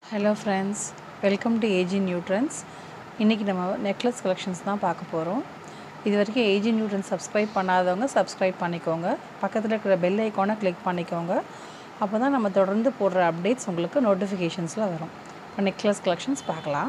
hello friends welcome to AG neutrons இன்றைக்கி நம்ம necklace collections தான் பார்க்க போகிறோம் இது வரைக்கும் ஏஜி நியூட்ரன்ஸ் சப்ஸ்கிரைப் பண்ணாதவங்க சப்ஸ்கிரைப் பண்ணிக்கோங்க பக்கத்தில் இருக்கிற பெல் ஐக்கானை கிளிக் பண்ணிக்கோங்க அப்போ தான் நம்ம தொடர்ந்து போடுற அப்டேட்ஸ் உங்களுக்கு நோட்டிஃபிகேஷன்ஸில் வரும் இப்போ நெக்லஸ் கலெக்ஷன்ஸ் பார்க்கலாம்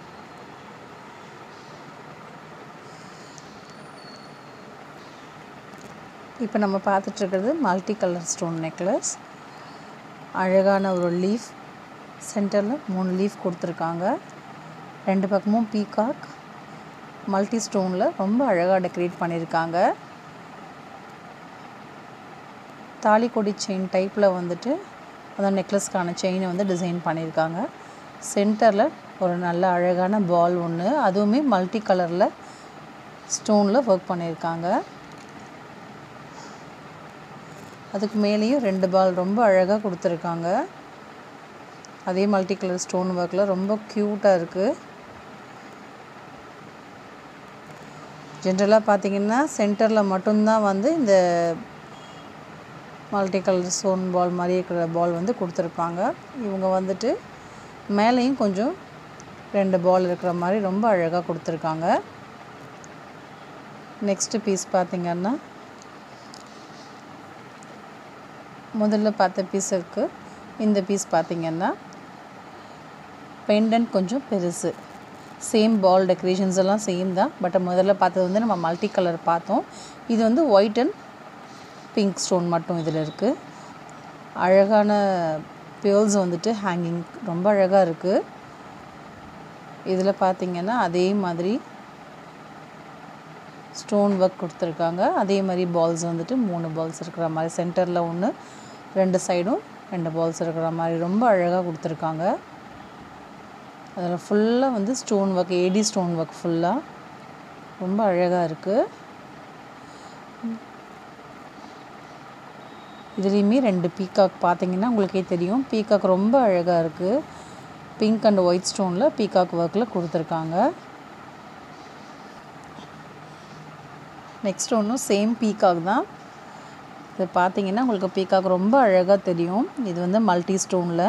இப்போ நம்ம பார்த்துட்ருக்கிறது மல்டி கலர் ஸ்டோன் நெக்லஸ் அழகான ஒரு லீஃப் சென்டரில் மூணு லீஃப் கொடுத்துருக்காங்க ரெண்டு பக்கமும் பீகாக் மல்டி ஸ்டோனில் ரொம்ப அழகாக டெக்கரேட் பண்ணியிருக்காங்க தாலிக்கொடி செயின் டைப்பில் வந்துட்டு அந்த நெக்லஸ்க்கான செயினை வந்து டிசைன் பண்ணியிருக்காங்க சென்டரில் ஒரு நல்ல அழகான பால் ஒன்று அதுவுமே மல்டி கலரில் ஸ்டோனில் ஒர்க் பண்ணியிருக்காங்க அதுக்கு மேலேயும் ரெண்டு பால் ரொம்ப அழகாக கொடுத்துருக்காங்க அதே மல்டி கலர் ஸ்டோன் ஒர்க்கில் ரொம்ப க்யூட்டாக இருக்குது ஜென்ரலாக பார்த்தீங்கன்னா சென்டரில் மட்டும்தான் வந்து இந்த மல்டி கலர் ஸ்டோன் பால் மாதிரி இருக்கிற பால் வந்து கொடுத்துருப்பாங்க இவங்க வந்துட்டு மேலேயும் கொஞ்சம் ரெண்டு பால் இருக்கிற மாதிரி ரொம்ப அழகாக கொடுத்துருக்காங்க நெக்ஸ்ட்டு பீஸ் பார்த்திங்கன்னா முதல்ல பார்த்த பீஸ் இருக்குது இந்த பீஸ் பார்த்திங்கன்னா பெண்டன்ட் கொஞ்சம் பெருசு சேம் பால் டெக்கரேஷன்ஸ் எல்லாம் சேம் தான் பட் முதல்ல பார்த்தது வந்து நம்ம மல்டி கலர் பார்த்தோம் இது வந்து ஒயிட் அண்ட் பிங்க் ஸ்டோன் மட்டும் இதில் இருக்குது அழகான பேர்ல்ஸ் வந்துட்டு ஹேங்கிங் ரொம்ப அழகாக இருக்குது இதில் பார்த்திங்கன்னா அதே மாதிரி ஸ்டோன் ஒர்க் கொடுத்துருக்காங்க அதே மாதிரி பால்ஸ் வந்துட்டு மூணு பால்ஸ் இருக்கிற மாதிரி சென்டரில் ஒன்று ரெண்டு சைடும் ரெண்டு பால்ஸ் இருக்கிற மாதிரி ரொம்ப அழகாக கொடுத்துருக்காங்க அதில் ஃபுல்லாக வந்து stone work AD stone work ஃபுல்லாக ரொம்ப அழகாக இருக்குது இதுலேயுமே ரெண்டு பீகாக் பார்த்தீங்கன்னா உங்களுக்கே தெரியும் பீகாக் ரொம்ப அழகாக இருக்குது பிங்க் அண்ட் ஒயிட் ஸ்டோனில் பீகாக் ஒர்க்கில் கொடுத்துருக்காங்க நெக்ஸ்ட் ஒன்றும் சேம் பீகாக் தான் இது பார்த்தீங்கன்னா உங்களுக்கு பீகாக் ரொம்ப அழகாக தெரியும் இது வந்து மல்டி ஸ்டோனில்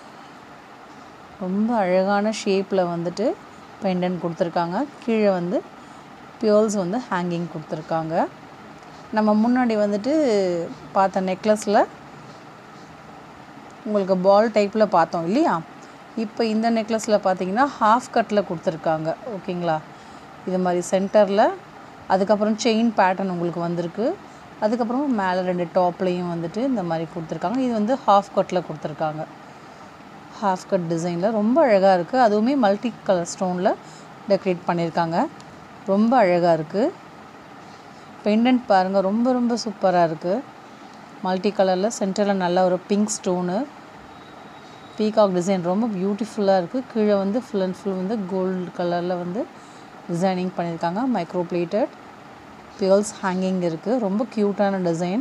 ரொம்ப அழகான ஷேப்பில் வந்துட்டு பெண்டன் கொடுத்துருக்காங்க கீழே வந்து பியோல்ஸ் வந்து ஹேங்கிங் கொடுத்துருக்காங்க நம்ம முன்னாடி வந்துட்டு பார்த்த நெக்லஸில் உங்களுக்கு பால் டைப்பில் பார்த்தோம் இல்லையா இப்போ இந்த நெக்லஸில் பார்த்தீங்கன்னா ஹாஃப் கட்டில் கொடுத்துருக்காங்க ஓகேங்களா இது மாதிரி சென்டரில் அதுக்கப்புறம் செயின் பேட்டர்ன் உங்களுக்கு வந்திருக்கு அதுக்கப்புறம் மேலே ரெண்டு டாப்லேயும் வந்துட்டு இந்த மாதிரி கொடுத்துருக்காங்க இது வந்து ஹாஃப் கட்டில் கொடுத்துருக்காங்க ஹாஃப் கட் டிசைனில் ரொம்ப அழகாக இருக்குது அதுவுமே மல்டி கலர் ஸ்டோனில் டெக்கரேட் பண்ணியிருக்காங்க ரொம்ப அழகாக இருக்குது பெண்டன்ட் பாருங்கள் ரொம்ப ரொம்ப சூப்பராக இருக்குது மல்டி கலரில் சென்டரில் நல்ல ஒரு பிங்க் ஸ்டோனு பீகாக் டிசைன் ரொம்ப பியூட்டிஃபுல்லாக இருக்குது கீழே வந்து ஃபுல் அண்ட் ஃபுல் வந்து கோல்டு கலரில் வந்து டிசைனிங் பண்ணியிருக்காங்க மைக்ரோ பிளேட்டட் பியர்ஸ் ஹேங்கிங் இருக்குது ரொம்ப க்யூட்டான டிசைன்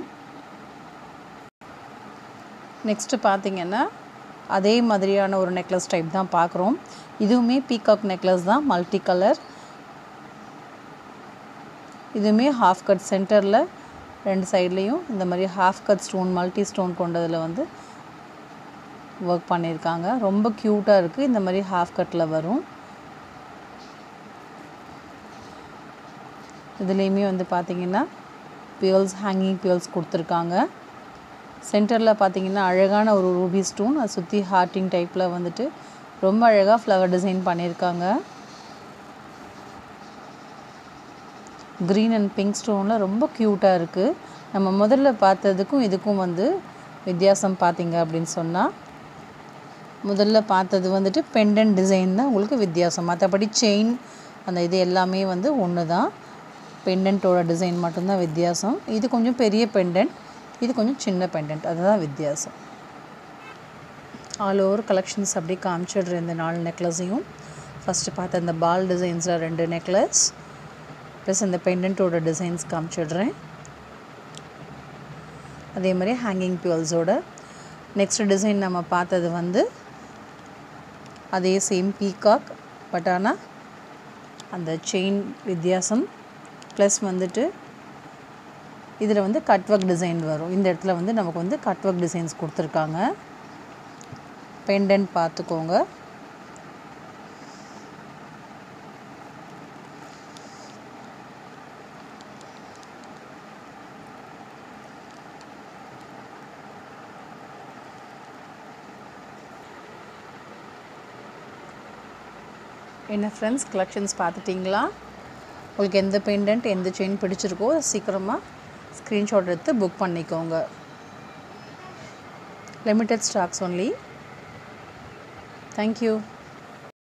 நெக்ஸ்ட்டு பார்த்தீங்கன்னா அதே மாதிரியான ஒரு நெக்லஸ் டைப் தான் பார்க்குறோம் இதுவுமே பீகாக் நெக்லஸ் தான் மல்டி கலர் இதுவுமே ஹாஃப் கட் சென்டரில் ரெண்டு சைட்லேயும் இந்த மாதிரி half cut stone multi stone கொண்டதில் வந்து ஒர்க் பண்ணியிருக்காங்க ரொம்ப க்யூட்டாக இருக்குது இந்த மாதிரி ஹாஃப் கட்டில் வரும் இதுலேயுமே வந்து பார்த்திங்கன்னா பியர்ஸ் ஹேங்கிங் பியர்ஸ் கொடுத்துருக்காங்க சென்டரில் பார்த்தீங்கன்னா அழகான ஒரு ரூபி ஸ்டோன் அதை சுற்றி ஹார்ட்டிங் டைப்பில் வந்துட்டு ரொம்ப அழகாக ஃப்ளவர் டிசைன் பண்ணியிருக்காங்க க்ரீன் அண்ட் பிங்க் ஸ்டோனில் ரொம்ப க்யூட்டாக இருக்குது நம்ம முதல்ல பார்த்ததுக்கும் இதுக்கும் வந்து வித்தியாசம் பார்த்தீங்க அப்படின்னு சொன்னால் முதல்ல பார்த்தது வந்துட்டு பெண்டன் டிசைன் தான் உங்களுக்கு வித்தியாசம் மற்றபடி செயின் அந்த இது எல்லாமே வந்து ஒன்று தான் பெண்டன்ட்டோட டிசைன் மட்டும்தான் வித்தியாசம் இது கொஞ்சம் பெரிய பெண்டன்ட் இது கொஞ்சம் சின்ன பெண்டன்ட் அதுதான் வித்தியாசம் ஆல் ஓவர் கலெக்ஷன்ஸ் அப்படி காமிச்சிடுற இந்த நாலு நெக்லஸையும் ஃபஸ்ட்டு பார்த்த இந்த பால் டிசைன்ஸில் ரெண்டு நெக்லஸ் ப்ளஸ் இந்த பெண்டன்ட்டோட டிசைன்ஸ் காமிச்சிடுறேன் அதே மாதிரி ஹேங்கிங் பியூல்ஸோட நெக்ஸ்ட் டிசைன் நம்ம பார்த்தது வந்து அதே சேம் பீகாக் பட் ஆனால் அந்த செயின் வித்தியாசம் ப்ளஸ் வந்துட்டு இதில் வந்து கட் ஒர்க் டிசைன் வரும் இந்த இடத்துல வந்து நமக்கு வந்து கட் ஒர்க் டிசைன்ஸ் கொடுத்துருக்காங்க பெண்டன்ட் பார்த்துக்கோங்க என்ன ஃப்ரெண்ட்ஸ் கலெக்ஷன்ஸ் பார்த்துட்டிங்களா உங்களுக்கு எந்த பெண்டன்ட் எந்த செயின் பிடிச்சிருக்கோ சீக்கிரமாக ஸ்க்ரீன்ஷாட் எடுத்து புக் பண்ணிக்கோங்க லிமிட்டட் ஸ்டாக்ஸ் ஒன்லி தேங்க்யூ